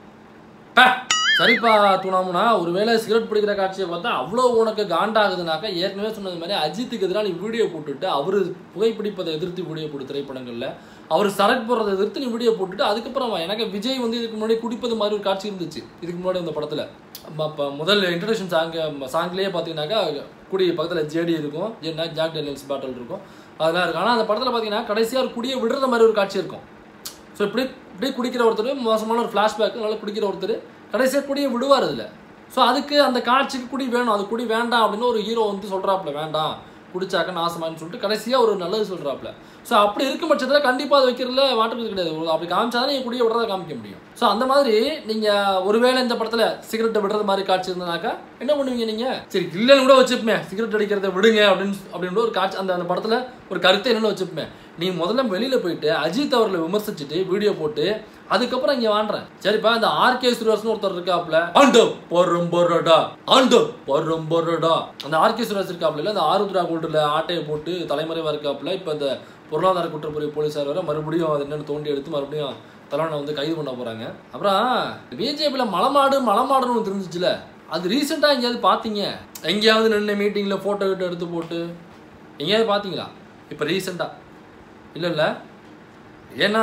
பே, சரிப்பா துணாமுனா ஒருவேளை சிகரெட் பிடிக்கிற காட்சியை பார்த்தா அவ்வளோ உனக்கு காண்டாகுதுனாக்கா ஏற்கனவே சொன்னது மாதிரி அஜித்துக்கு எதிராக நீ வீடியோ போட்டுட்டு அவர் புகைப்பிடிப்பதை எதிர்த்து வீடியோ போட்டு திரைப்படங்களில் அவர் சரக்கு போடுறதை எதிர்த்து நீ வீடியோ போட்டுட்டு அதுக்கப்புறம் வா. எனக்கு விஜய் வந்து இதுக்கு முன்னாடி குடிப்பது மாதிரி ஒரு காட்சி இருந்துச்சு இதுக்கு முன்னாடி இந்த படத்தில் இப்போ முதல் இன்ட்ரடக்ஷன் சாங் சாங்லேயே பார்த்தீங்கன்னாக்கா குடி பக்கத்தில் ஜேடி இருக்கும் என்ன ஜாக் டேனியல்ஸ் பேட்டல் இருக்கும் அதெல்லாம் இருக்கும் ஆனால் அந்த படத்தில் பார்த்தீங்கன்னா கடைசியாக ஒரு குடியை விடுற மாதிரி ஒரு காட்சி இருக்கும் ஸோ இப்படி இப்படி குடிக்கிற ஒருத்தர் மோசமான ஒரு ஃப்ளாஷ்பேக் நல்லா குடிக்கிற ஒருத்தர் கடைசியாக குடியை விடுவார் அதில் ஸோ அதுக்கு அந்த காட்சிக்கு குடி வேணும் அது குடி வேண்டாம் அப்படின்னு ஒரு ஹீரோ வந்து சொல்கிறாப்புல வேண்டாம் குடிச்சாக்க நாசமான்னு சொல்லிட்டு கடைசியாக ஒரு நல்லது சொல்கிறாப்புல ஸோ அப்படி இருக்கும் பட்சத்தில் கண்டிப்பாக அது வைக்கிறதுல மாற்றுறது கிடையாது ஒரு அப்படி காமிச்சா தான் நீங்கள் குடியை விடுறத காமிக்க முடியும் ஸோ அந்த மாதிரி நீங்கள் ஒருவேளை இந்த படத்தில் சிகரெட்டை விடுறது மாதிரி காட்சி இருந்தனாக்கா என்ன பண்ணுவீங்க நீங்கள் சரி இல்லைன்னு கூட வச்சுப்போமே சிகரெட் அடிக்கிறத விடுங்க அப்படின்னு அப்படின்னு ஒரு காட்சி அந்த அந்த படத்தில் ஒரு கருத்தை என்னன்னு வச்சுப்போமே நீ முதல்ல வெளியில் போயிட்டு அஜித் அவர்களை விமர்சிச்சுட்டு வீடியோ போட்டு அதுக்கப்புறம் இங்கே வாண்டுறேன் சரிப்பா இந்த ஆர்கே சுரேஷ்னு ஒருத்தர் இருக்காப்ல ஆண்டோ பொறும் பொருடா ஆண்டோ பொறும் பொருடா அந்த ஆர்கே சுரேஷ் இருக்காப்ல இல்ல, அந்த ஆருத்ரா கோல்டில் ஆட்டையை போட்டு தலைமறைவாக இருக்காப்ல இப்போ இந்த பொருளாதார குற்றப்புரிய போலீஸார் வர மறுபடியும் அது என்னன்னு தோண்டி எடுத்து மறுபடியும் தலைவனை வந்து கைது பண்ண போகிறாங்க அப்புறம் பிஜேபியில் மலமாடு மலமாடுன்னு ஒன்று தெரிஞ்சிச்சுல அது ரீசெண்டாக எங்கேயாவது பார்த்தீங்க எங்கேயாவது நின்று மீட்டிங்கில் ஃபோட்டோ கிட்ட எடுத்து போட்டு எங்கேயாவது பார்த்தீங்களா இப்போ ரீசெண்டாக இல்லை இல்லை ஏன்னா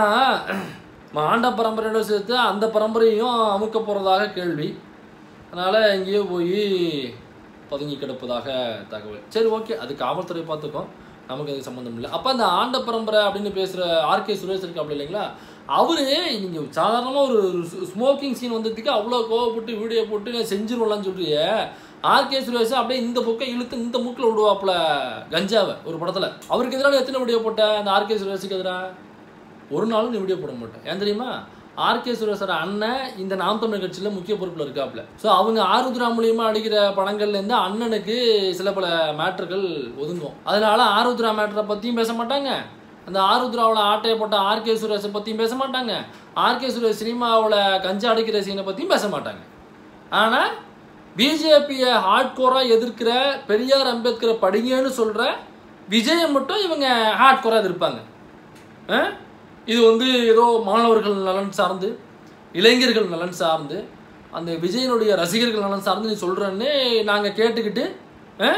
நம்ம ஆண்ட பரம்பரையோட சேர்த்து அந்த பரம்பரையும் அமுக்க போகிறதாக கேள்வி அதனால் எங்கேயோ போய் பதுங்கி கிடப்பதாக தகவல் சரி ஓகே அது காவல்துறை பார்த்துக்கோம் நமக்கு அது சம்மந்தம் இல்லை அப்போ அந்த ஆண்ட பரம்பரை அப்படின்னு பேசுகிற ஆர்கே சுரேஷ் இருக்கு அப்படி இல்லைங்களா அவரு நீங்கள் சாதாரணமாக ஒரு ஸ்மோக்கிங் சீன் வந்ததுக்கு அவ்வளோ கோவப்பட்டு வீடியோ போட்டு நான் செஞ்சிருவலாம்னு சொல்றியே ஆர்கே சுரேஷ் அப்படியே இந்த புக்கை இழுத்து இந்த மூக்கில் விடுவாப்புல கஞ்சாவை ஒரு படத்தில் அவருக்கு எதிராக எத்தனை வீடியோ போட்ட அந்த ஆர்கே சுரேஷுக்கு எதிராக ஒரு நாளும் நீ வீடியோ போட மாட்டேன் ஏன் தெரியுமா ஆர்கே சுரேசர் அண்ணன் இந்த நாம் தமிழ் கட்சியில் முக்கிய பொறுப்பில் இருக்காப்புல ஸோ அவங்க ஆருத்ரா மூலியமா அடிக்கிற படங்கள்லேருந்து அண்ணனுக்கு சில பல மேட்டர்கள் ஒதுங்கும் அதனால ஆருத்ரா மேட்டரை பற்றியும் பேச மாட்டாங்க அந்த ஆருத்ராவில் ஆட்டையை போட்ட ஆர்கே சுரேஷை பற்றியும் பேச மாட்டாங்க ஆர்கே சுரேஷ் சினிமாவில் கஞ்சா அடிக்கிற சீனை பற்றியும் பேச மாட்டாங்க ஆனால் பிஜேபியை ஹார்ட்கோராக எதிர்க்கிற பெரியார் அம்பேத்கரை படிங்கன்னு சொல்கிற விஜயை மட்டும் இவங்க ஹார்ட்கோராக எதிர்ப்பாங்க ஆ? இது வந்து ஏதோ மாணவர்கள் நலன் சார்ந்து இளைஞர்கள் நலன் சார்ந்து அந்த விஜயனுடைய ரசிகர்கள் நலன் சார்ந்து நீ சொல்கிறன்னு நாங்கள் கேட்டுக்கிட்டு ஆ?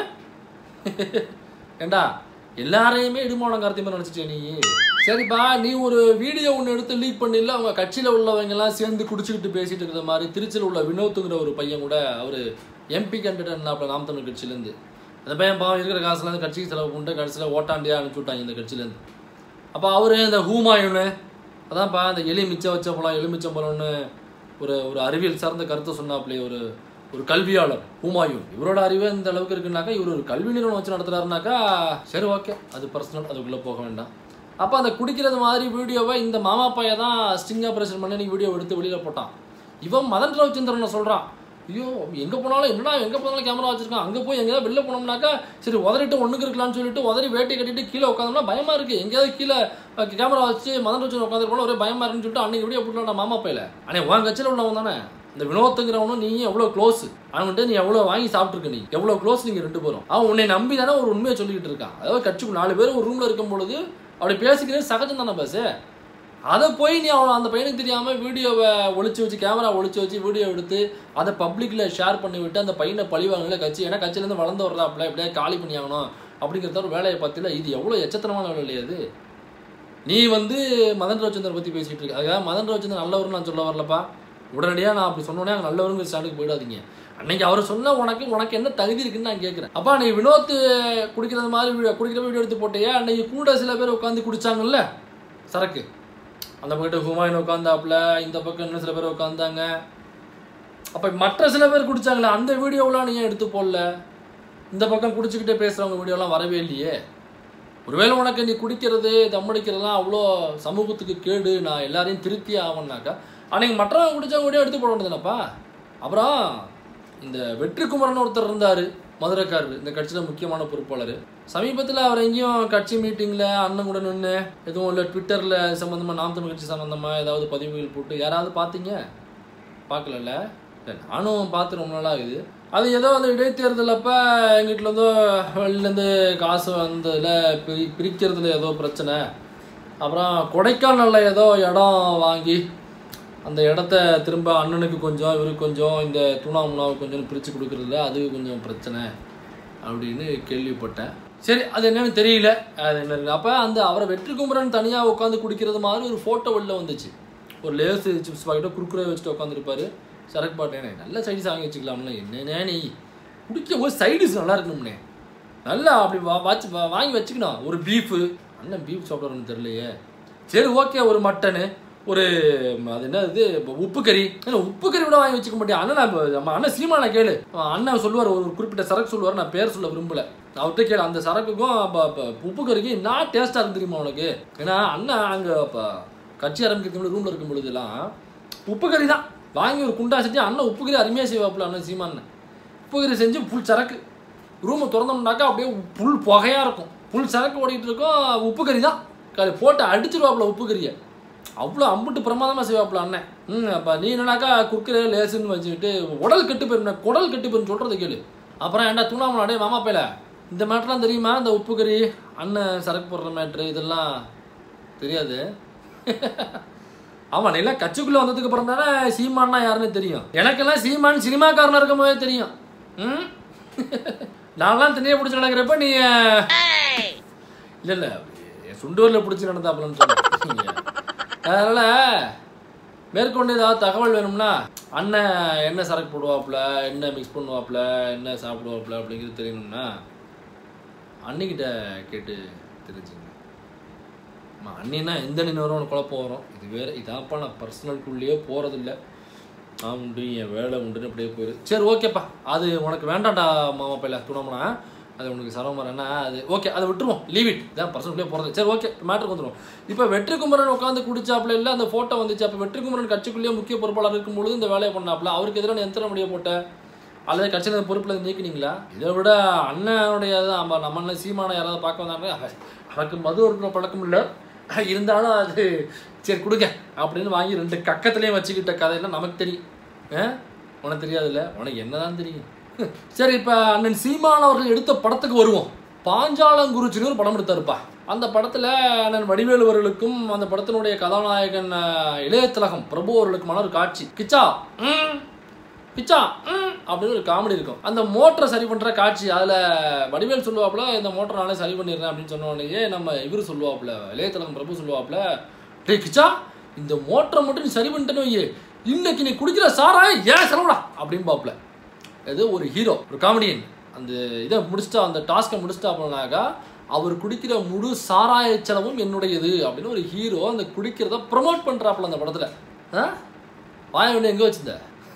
ஏண்டா எல்லாரையுமே இடுமானம் கார்த்தி மாதிரி நினச்சிட்டே நீ சரிப்பா நீ ஒரு வீடியோ ஒன்று எடுத்து லீக் பண்ணில அவங்க கட்சியில் உள்ளவங்க எல்லாம் சேர்ந்து குடிச்சுக்கிட்டு பேசிட்டு இருக்கிற மாதிரி திருச்சியில் உள்ள வினோத்துங்கிற ஒரு பையன் கூட அவர் எம்பி கேண்டிடேட் அப்போ நாம் தமிழ் கட்சியிலேருந்து அந்த பையன் பாவம் இருக்கிற காசுலேருந்து கட்சிக்கு செலவு பண்ணிட்டு கடைசியில் ஓட்டாண்டியா அனுப்பிச்சு விட்டாங்க இந்த கட்சியிலேருந்து அப்போ அவர் இந்த ஹூமாயுன்னு அதான்ப்பா இந்த எலி மிச்சம் வச்ச பழம் எலுமிச்சம் பழம்னு ஒரு ஒரு அறிவியல் சார்ந்த கருத்தை சொன்னாப்லே ஒரு ஒரு கல்வியாளர் ஹூமாயூன் இவரோட அறிவே இந்த அளவுக்கு இருக்குனாக்கா இவர் ஒரு கல்வி நிறுவனம் வச்சு நடத்துறாருனாக்கா சரி ஓகே அது பர்சனல் அதுக்குள்ளே போக வேண்டாம் அப்போ அந்த குடிக்கிறது மாதிரி வீடியோவை இந்த மாமா பையன் தான் ஸ்டிங் ஆப்ரேஷன் பண்ணி நீ வீடியோ எடுத்து வெளியில் போட்டான் இவன் மதன் ரவிச்சந்திரனை சொல்கிறான் ஐயோ எங்கே போனாலும் என்னடா எங்கே போனாலும் கேமரா வச்சிருக்கான் அங்கே போய் எங்கேயாவது வெளில போனோம்னாக்கா சரி உதறிட்டு ஒன்றுக்கு இருக்கலாம்னு சொல்லிட்டு உதறி வேட்டி கட்டிட்டு கீழே உட்காந்தோம்னா பயமா இருக்கு எங்கேயாவது கீழே கேமரா வச்சு மதன் ரவிச்சந்திரன் உட்காந்துருப்போம் ஒரே பயமா இருக்குன்னு சொல்லிட்டு அன்னைக்கு வீடியோ போட்டுலாம் மாமா பையில அண்ணே உன் கட்சியில் உள்ளவன் தானே இந்த வினோத்துங்கிறவனும் நீ எவ்வளோ க்ளோஸ் அவன்கிட்ட நீ எவ்வளோ வாங்கி சாப்பிட்ருக்க நீ எவ்வளோ க்ளோஸ் நீங்கள் ரெண்டு பேரும் அவன் உன்னை நம்பி தானே ஒரு உண்மையை சொல்லிக்கிட்டு இருக்கான் அதாவது கட்சிக்கு நாலு பேர் ஒரு ரூமில் இருக்கும் பொழுது அப்படி பேசிக்கிறது சகஜம் தானே பேசு அதை போய் நீ அவன் அந்த பையனுக்கு தெரியாமல் வீடியோவை ஒளிச்சு வச்சு கேமரா ஒளிச்சு வச்சு வீடியோ எடுத்து அதை பப்ளிக்கில் ஷேர் பண்ணி விட்டு அந்த பையனை பழிவாங்கல கட்சி ஏன்னா கட்சியிலேருந்து வளர்ந்து வர்றாப்புல எப்படியா காலி பண்ணி ஆகணும் அப்படிங்கிறத ஒரு வேலையை பார்த்துல இது எவ்வளோ எச்சத்தனமான வேலை இல்லையா அது நீ வந்து மதன் ரவிச்சந்திரன் பற்றி பேசிகிட்டு இருக்க அதுக்காக மதன் ரவிச்சந்திரன் நல்லவர்னு நான் சொல்ல வரலப்பா உடனடியாக நான் அப்படி சொன்னோன்னே அங்கே நல்லவருங்கிற ஸ்டாண்டுக்கு போயிடாதீங்க அன்னைக்கு அவர் சொன்ன உனக்கு உனக்கு என்ன தகுதி இருக்குன்னு நான் கேட்குறேன் அப்பா நீ வினோத் குடிக்கிறது மாதிரி வீடியோ குடிக்கிற வீடியோ எடுத்து போட்டியே அன்னைக்கு கூட சில பேர் உட்காந்து குடிச்சாங்கல்ல சரக்கு அந்த பக்கத்து ஹுமாயூன் உட்காந்தாப்புல இந்த பக்கம் இன்னும் சில பேர் உட்காந்தாங்க அப்போ மற்ற சில பேர் குடிச்சாங்களே அந்த வீடியோவெலாம் நீ ஏன் எடுத்து போடல இந்த பக்கம் குடிச்சுக்கிட்டே பேசுகிறவங்க வீடியோலாம் வரவே இல்லையே ஒருவேளை உனக்கு நீ குடிக்கிறது தம்மடிக்கிறதுலாம் அவ்வளோ சமூகத்துக்கு கேடு நான் எல்லாரையும் திருத்தி ஆகணும்னாக்கா அன்னைக்கு மற்றவங்க குடிச்சவங்க வீடியோ எடுத்து போட வேண்டியதுனப்பா அப்புறம் இந்த வெற்றிக்குமரன் ஒருத்தர் இருந்தார் மதுரைக்காரர் இந்த கட்சியில் முக்கியமான பொறுப்பாளர் சமீபத்தில் அவர் எங்கேயும் கட்சி மீட்டிங்கில் அண்ணன் கூட நின்று எதுவும் இல்லை ட்விட்டரில் சம்மந்தமாக நாம் தமிழ் கட்சி சம்மந்தமாக ஏதாவது பதிவுகள் போட்டு யாராவது பார்த்தீங்க பார்க்கலல்ல இல்லை நானும் பார்த்து ரொம்ப நாள் ஆகுது அது ஏதோ அந்த இடைத்தேர்தல் அப்போ எங்கள் வீட்டில் வந்து வெளிலேருந்து காசு வந்ததில் பிரி பிரிக்கிறதுல ஏதோ பிரச்சனை அப்புறம் கொடைக்கானலில் ஏதோ இடம் வாங்கி அந்த இடத்த திரும்ப அண்ணனுக்கு கொஞ்சம் இவருக்கு கொஞ்சம் இந்த துணா முனாவுக்கு கொஞ்சம் பிரித்து கொடுக்குறதுல அது கொஞ்சம் பிரச்சனை அப்படின்னு கேள்விப்பட்டேன் சரி அது என்னன்னு தெரியல அது என்ன அப்போ அந்த அவரை வெற்றி குமரன் தனியாக உட்காந்து குடிக்கிறது மாதிரி ஒரு ஃபோட்டோ வெளில வந்துச்சு ஒரு லேசு சிப்ஸ் பாக்கெட்டோ குறுக்குறே வச்சுட்டு உட்காந்துருப்பாரு சரக்கு பாட்டேனே நல்ல சைடிஸ் வாங்கி வச்சுக்கலாம்ல என்னண்ணே நீ குடிக்கும் போது சைடிஸ் நல்லா இருக்கணும்னே நல்லா அப்படி வா வாச்சு வா- வாங்கி வச்சுக்கணும் ஒரு பீஃபு அண்ணன் பீஃப் சாப்பிட்றன்னு தெரியலையே சரி ஓகே ஒரு மட்டனு ஒரு ம், அது என்ன இது இப்ப உப்பு கறி ஏன்னா உப்பு கறி கூட வாங்கி வச்சுக்க மாட்டேன் அண்ணன் நான் இப்ப நம்ம அண்ணன் சீமான கேளு அவன் அண்ணன் சொல்லுவார் ஒரு குறிப்பிட்ட சரக்கு சொல்லுவார் நான் பேர் சொல்ல விரும்பல அவர்கிட்ட கேளு அந்த சரக்குக்கும் ப- ப- உப்பு கறிக்கும் என்ன டேஸ்ட்டாக இருக்கு தெரியுமா உனக்கு ஏன்னா அண்ணன் அங்கே இப்போ கட்சி ஆரம்பிக்கிறதுக்கு ரூமில் இருக்கும் பொழுதுலாம் உப்பு கறி தான் வாங்கி ஒரு குண்டா செஞ்சு அண்ணன் உப்பு கறி அருமையாக செய்வாப்புல அண்ணன் சீமான் உப்பு கறி செஞ்சு புல் சரக்கு ரூமை திறந்தோம்னாக்கா அப்படியே புல் புகையாக இருக்கும் புல் சரக்கு ஓடிட்டு இருக்கும் உப்பு கறி தான் க- போட்டு அடிச்சிருவாப்புல உப்பு கறியை அவ்வளோ அம்புட்டு பிரமாதமாக செய்வாப்புல அண்ணன் ம் அப்போ நீ என்னன்னாக்கா குக்கரு லேசுன்னு வச்சுக்கிட்டு உடல் கெட்டு போயிரும் குடல் கெட்டு போயிரும் சொல்கிறது கேளு அப்புறம் ஏன்டா தூணாமலாடே மாமா பேல இந்த மேட்டர்லாம் தெரியுமா இந்த உப்பு கறி அண்ணன் சரக்கு போடுற மேட்ரு இதெல்லாம் தெரியாது ஆமா நீ எல்லாம் கட்சிக்குள்ள வந்ததுக்கு அப்புறம் தானே சீமான்னா யாருன்னு தெரியும் எனக்கெல்லாம் சீமான் சினிமாக்காரனா இருக்கும் போதே தெரியும் ம் நான்லாம் தண்ணியை பிடிச்சி நடக்கிறப்ப நீ இல்ல இல்ல என் சுண்டூர்ல பிடிச்சி நடந்தாப்புலன்னு சொன்னேன் அதனால மேற்கொண்டு ஏதாவது தகவல் வேணும்னா அண்ணன் என்ன சரக்கு போடுவாப்புல என்ன மிக்ஸ் பண்ணுவாப்புல என்ன சாப்பிடுவாப்புல அப்படிங்கிறது தெரியணும்னா அண்ணிக்கிட்ட கேட்டு தெரிஞ்சுங்க ஆமா, அண்ணின்னா எந்த அண்ணன் வரும் உனக்கு குழப்பம் வரும் இது வேற இதாப்பா நான் பர்சனல்குள்ளேயே போகிறதில்ல நான் உண்டு என் வேலை உண்டுன்னு அப்படியே போயிரு சரி ஓகேப்பா அது உனக்கு வேண்டாம்டா மாமா பையில துணமனா அது உனக்கு சிரமம் என்ன அது ஓகே அதை விட்டுருவோம் லீவ் இட் இதான் பர்சனல்குள்ளே போகிறது சரி ஓகே மேட்ருக்கு வந்துடும் இப்போ வெற்றி குமரன் உட்காந்து குடிச்சாப்புல இல்லை அந்த ஃபோட்டோ வந்துச்சு அப்போ வெற்றி குமரன் கட்சிக்குள்ளேயே முக்கிய பொறுப்பாளர் இருக்கும்பொழுது இந்த வேலையை பண்ணாப்புல அவருக்கு எதிரான எத்தனை முடிய போட்ட அல்லது கட்சியில் பொறுப்பில் இருந்து நீக்கினீங்களா இதை விட அண்ணனுடைய தான் நம்ம நம்ம அண்ணன் சீமான யாராவது பார்க்க வந்தாங்க எனக்கு மது இருக்கிற பழக்கம் இல்லை இருந்தாலும் அது சரி கொடுங்க அப்படின்னு வாங்கி ரெண்டு கக்கத்துலேயும் வச்சுக்கிட்ட கதையெல்லாம் நமக்கு தெரியும் ஆ உனக்கு தெரியாதுல்ல உனக்கு என்னதான் தெரியும் சரி இப்போ அண்ணன் சீமான் அவர்கள் எடுத்த படத்துக்கு வருவோம் பாஞ்சாலங்குறிச்சின்னு ஒரு படம் எடுத்தாருப்பா அந்த படத்தில் அண்ணன் வடிவேலு அவர்களுக்கும் அந்த படத்தினுடைய கதாநாயகன் அஹ், இளைய திலகம் பிரபு அவர்களுக்குமான ஒரு காட்சி கிச்சா ம் பிச்சா ம் அப்படின்னு ஒரு காமெடி இருக்கும் அந்த மோட்டரை சரி பண்ணுற காட்சி அதில் வடிவேல் சொல்லுவாப்புல இந்த மோட்டரை நானே சரி பண்ணிடுறேன் அப்படின்னு சொன்ன உடனேயே நம்ம இவர் சொல்லுவாப்புல இளையதளம் பிரபு சொல்லுவாப்புல டேய் கிச்சா இந்த மோட்டரை மட்டும் நீ சரி பண்ணிட்டேன்னு வையே இன்னைக்கு நீ குடிக்கிற சாராய ஏன் செலவுடா அப்படிம்பாப்புல இது ஒரு ஹீரோ ஒரு காமெடியன் அந்த இதை முடிச்சிட்டா அந்த டாஸ்க்கை முடிச்சிட்டா அப்படின்னாக்கா அவர் குடிக்கிற முழு சாராய செலவும் என்னுடையது அப்படின்னு ஒரு ஹீரோ அந்த குடிக்கிறத ப்ரமோட் பண்ணுறாப்புல அந்த படத்தில் ஆ வாய வேண்டிய எங்கே வச்சிருந்த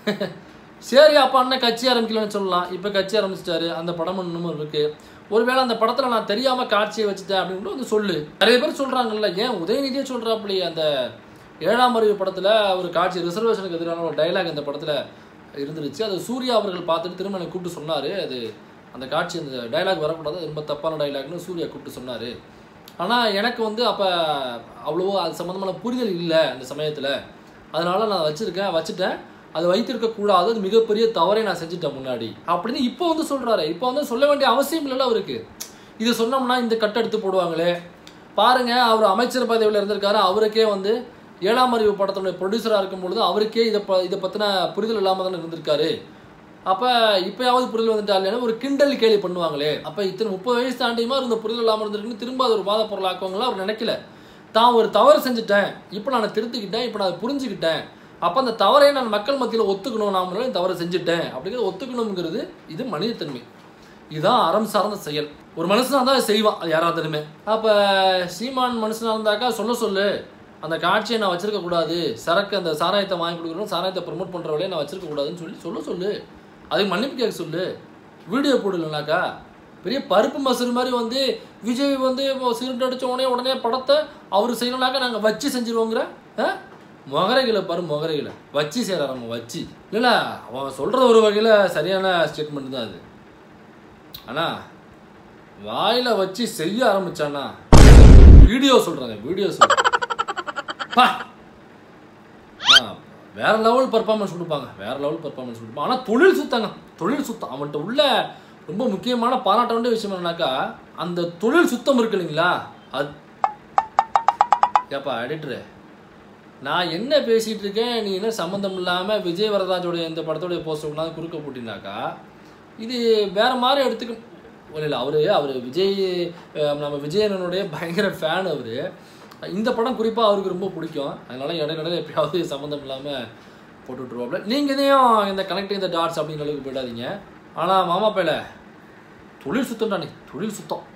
சரி அப்போ அண்ணன் கட்சி ஆரம்பிக்கலன்னு சொல்லலாம் இப்போ கட்சி ஆரம்பிச்சிட்டாரு அந்த படம் இன்னமும் இருக்கு ஒருவேளை அந்த படத்தில் நான் தெரியாமல் காட்சியை வச்சுட்டேன் அப்படின்னு கூட வந்து சொல்லு நிறைய பேர் சொல்கிறாங்கல்ல ஏன் உதயநிதியே சொல்கிறாப்புல அந்த ஏழாம் அறிவு படத்தில் ஒரு காட்சி ரிசர்வேஷனுக்கு எதிரான ஒரு டைலாக் அந்த படத்தில் இருந்துருச்சு அது சூர்யா அவர்கள் பார்த்துட்டு திரும்ப எனக்கு கூப்பிட்டு சொன்னார் அது அந்த காட்சி அந்த டைலாக் வரக்கூடாது அது ரொம்ப தப்பான டைலாக்னு சூர்யா கூப்பிட்டு சொன்னார் ஆனால் எனக்கு வந்து அப்போ அவ்வளவோ அது சம்மந்தமான புரிதல் இல்லை அந்த சமயத்தில் அதனால நான் வச்சுருக்கேன் வச்சுட்டேன் அது வைத்திருக்க கூடாது அது மிகப்பெரிய தவறை நான் செஞ்சுட்டேன் முன்னாடி அப்படின்னு இப்போ வந்து சொல்கிறாரு இப்போ வந்து சொல்ல வேண்டிய அவசியம் இல்லைல்ல அவருக்கு இது சொன்னோம்னா இந்த கட் எடுத்து போடுவாங்களே பாருங்க அவர் அமைச்சர் பதவியில் இருந்திருக்காரு அவருக்கே வந்து ஏழாம் அறிவு படத்தினுடைய ப்ரொடியூசராக இருக்கும் பொழுது அவருக்கே இதை ப இதை பற்றின புரிதல் இல்லாமல் தானே இருந்திருக்காரு அப்போ இப்போயாவது புரிதல் வந்துட்டா இல்லைன்னா ஒரு கிண்டல் கேலி பண்ணுவாங்களே அப்போ இத்தனை முப்பது வயசு தாண்டியுமா இருந்த புரிதல் இல்லாமல் இருந்திருக்குன்னு திரும்ப அது ஒரு வாத பொருளாக்குவாங்களா அவர் நினைக்கல தான் ஒரு தவறு செஞ்சுட்டேன் இப்போ நான் திருத்திக்கிட்டேன் இப்போ நான் அதை புரிஞ்சுக்கிட்டேன் அப்போ அந்த தவறை நான் மக்கள் மத்தியில் ஒத்துக்கணும் நான் முன்னாடி தவறை செஞ்சுட்டேன் அப்படிங்கிறது ஒத்துக்கணுங்கிறது இது மனிதத்தன்மை இதுதான் அறம் சார்ந்த செயல் ஒரு மனுஷனாக இருந்தால் அதை செய்வான் அது யாராக இருந்தாலுமே அப்போ சீமான் மனுஷனாக இருந்தாக்கா சொல்ல சொல்லு அந்த காட்சியை நான் வச்சிருக்க கூடாது சரக்கு அந்த சாராயத்தை வாங்கி கொடுக்கணும் சாராயத்தை ப்ரொமோட் பண்ணுற வேலையை நான் வச்சிருக்க கூடாதுன்னு சொல்லி சொல்ல சொல்லு அதுக்கு மன்னிப்பு கேட்க சொல்லு வீடியோ போடலனாக்கா பெரிய பருப்பு மசூர் மாதிரி வந்து விஜய் வந்து சிகரெட் அடிச்ச உடனே உடனே படத்தை அவர் செய்யணும்னாக்கா நாங்கள் வச்சு செஞ்சிருவோங்கிற ஆ? முகரைகளை பாரு முகரைகளை வச்சு செய்கிற நம்ம வச்சு இல்லை அவன் சொல்கிற ஒரு வகையில் சரியான ஸ்டேட்மெண்ட் தான் அது ஆனால் வாயில் வச்சு செய்ய ஆரம்பிச்சானா வீடியோ சொல்கிறாங்க வீடியோ சொல்கிறேன் பா ஆ, வேற லெவல் பர்ஃபார்மன்ஸ் கொடுப்பாங்க வேற லெவல் பர்ஃபார்மன்ஸ் கொடுப்பாங்க ஆனால் தொழில் சுத்தங்க தொழில் சுத்தம் அவன்கிட்ட உள்ள ரொம்ப முக்கியமான பாராட்ட வேண்டிய விஷயம் என்னன்னாக்கா அந்த தொழில் சுத்தம் இருக்கு இல்லைங்களா அது ஏப்பா எடிட்டரு நான் என்ன பேசிட்டு இருக்கேன் நீ என்ன சம்மந்தம் இல்லாமல் விஜய் வரதாஜோடைய இந்த படத்தோடைய போஸ்டர் கொண்டாந்து குறுக்க போட்டினாக்கா இது வேற மாதிரி எடுத்துக்க இல்லை இல்லை அவர் அவர் விஜய் அஹ், நம்ம விஜயனுடைய பயங்கர ஃபேன் அவர் இந்த படம் குறிப்பாக அவருக்கு ரொம்ப பிடிக்கும் அதனால இடையில இடையில எப்பயாவது சம்மந்தம் இல்லாமல் போட்டு விட்ருவாப்புல நீங்கள் இதையும் இந்த கனெக்டிங் த டாட்ஸ் அப்படிங்கிற அளவுக்கு போயிடாதீங்க ஆனால் மாமா பேல தொழில் சுத்தம்டா நீ தொழில் சுத்தம்